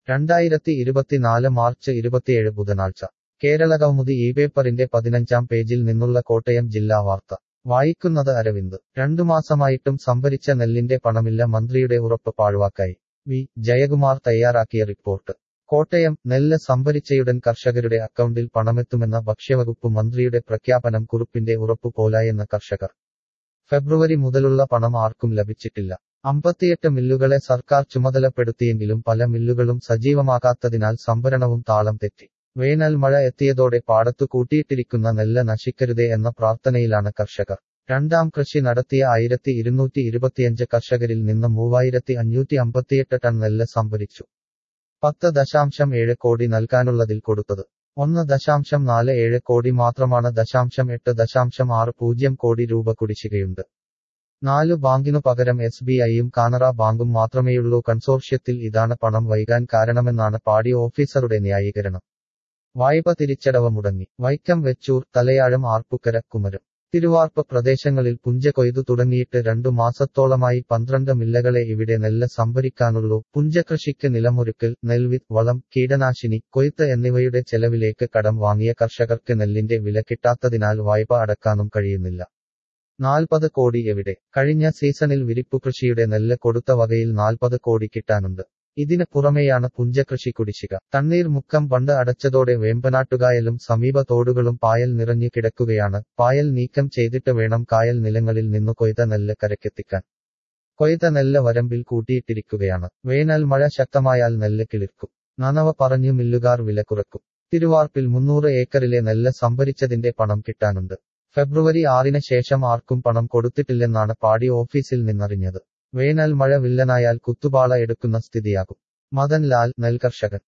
രണ്ടായിരത്തി ഇരുപത്തിനാല് മാർച്ച് ഇരുപത്തിയേഴ് ബുധനാഴ്ച കേരള കൗമുദി ഈ പേപ്പറിന്റെ പതിനഞ്ചാം പേജിൽ നിന്നുള്ള കോട്ടയം ജില്ലാ വാർത്ത വായിക്കുന്നത് അരവിന്ദ് രണ്ടു മാസമായിട്ടും സംഭരിച്ച നെല്ലിന്റെ പണമില്ല മന്ത്രിയുടെ ഉറപ്പ് പാഴ്വാക്കായി വി ജയകുമാർ തയ്യാറാക്കിയ റിപ്പോർട്ട് കോട്ടയം നെല്ല് സംഭരിച്ചയുടൻ കർഷകരുടെ അക്കൗണ്ടിൽ പണമെത്തുമെന്ന ഭക്ഷ്യവകുപ്പ് മന്ത്രിയുടെ പ്രഖ്യാപനം കുറിപ്പിന്റെ ഉറപ്പു പോലായെന്ന് കർഷകർ ഫെബ്രുവരി മുതലുള്ള പണം ആർക്കും ലഭിച്ചിട്ടില്ല അമ്പത്തിയെട്ട് മില്ലുകളെ സർക്കാർ ചുമതലപ്പെടുത്തിയെങ്കിലും പല മില്ലുകളും സജീവമാകാത്തതിനാൽ സംഭരണവും താളം തെറ്റി വേനൽ മഴ എത്തിയതോടെ പാടത്തു കൂട്ടിയിട്ടിരിക്കുന്ന നെല്ല് നശിക്കരുതേ എന്ന പ്രാർത്ഥനയിലാണ് കർഷകർ രണ്ടാം കൃഷി നടത്തിയ ആയിരത്തി ഇരുന്നൂറ്റി ഇരുപത്തിയഞ്ച് കർഷകരിൽ നിന്ന് മൂവായിരത്തി അഞ്ഞൂറ്റി അമ്പത്തിയെട്ട് ടൺ നെല്ല് സംഭരിച്ചു പത്ത് ദശാംശം ഏഴ് കോടി നൽകാനുള്ളതിൽ കൊടുത്തത് ഒന്ന് ദശാംശം നാല് ഏഴ് കോടി മാത്രമാണ് ദശാംശം എട്ട് ദശാംശം ആറ് പൂജ്യം കോടി രൂപ കുടിശ്ശികയുണ്ട് നാലു ബാങ്കിനു പകരം എസ് ബി ഐയും കാനറ ബാങ്കും മാത്രമേയുള്ളൂ കൺസോർഷ്യത്തിൽ ഇതാണ് പണം വൈകാൻ കാരണമെന്നാണ് പാടി ഓഫീസറുടെ ന്യായീകരണം വായ്പ തിരിച്ചടവ് മുടങ്ങി വൈക്കം വെച്ചൂർ തലയാഴം ആർപ്പുക്കര കുമരം തിരുവാർപ്പ് പ്രദേശങ്ങളിൽ പുഞ്ച കൊയ്തു തുടങ്ങിയിട്ട് രണ്ടു മാസത്തോളമായി പന്ത്രണ്ട് മില്ലകളെ ഇവിടെ നെല്ല് സംഭരിക്കാനുള്ളൂ പുഞ്ചകൃഷിക്ക് നിലമൊരുക്കൽ നെൽവിത്ത് വളം കീടനാശിനി കൊയ്ത്ത് എന്നിവയുടെ ചെലവിലേക്ക് കടം വാങ്ങിയ കർഷകർക്ക് നെല്ലിന്റെ വില കിട്ടാത്തതിനാൽ വായ്പ അടക്കാനും കഴിയുന്നില്ല നാൽപ്പത് കോടി എവിടെ കഴിഞ്ഞ സീസണിൽ വിരിപ്പു കൃഷിയുടെ നെല്ല് കൊടുത്ത വകയിൽ നാൽപ്പത് കോടി കിട്ടാനുണ്ട് ഇതിന് പുറമെയാണ് പുഞ്ചകൃഷി കുടിശ്ശിക തണ്ണീർമുക്കം ബണ്ട് അടച്ചതോടെ വേമ്പനാട്ടുകായലും സമീപ തോടുകളും പായൽ നിറഞ്ഞു കിടക്കുകയാണ് പായൽ നീക്കം ചെയ്തിട്ട് വേണം കായൽ നിലങ്ങളിൽ നിന്നു കൊയ്ത നെല്ല് കരക്കെത്തിക്കാൻ കൊയ്ത നെല്ല് വരമ്പിൽ കൂട്ടിയിട്ടിരിക്കുകയാണ് വേനൽ മഴ ശക്തമായാൽ നെല്ല് കിളിർക്കും നനവ പറഞ്ഞു മില്ലുകാർ വില കുറക്കും തിരുവാർപ്പിൽ മുന്നൂറ് ഏക്കറിലെ നെല്ല് സംഭരിച്ചതിന്റെ പണം കിട്ടാനുണ്ട് ഫെബ്രുവരി ആറിന് ശേഷം ആർക്കും പണം കൊടുത്തിട്ടില്ലെന്നാണ് പാടി ഓഫീസിൽ നിന്നറിഞ്ഞത് വേനൽ മഴ വില്ലനായാൽ കുത്തുപാള എടുക്കുന്ന സ്ഥിതിയാകും മദൻ ലാൽ നെൽകർഷകൻ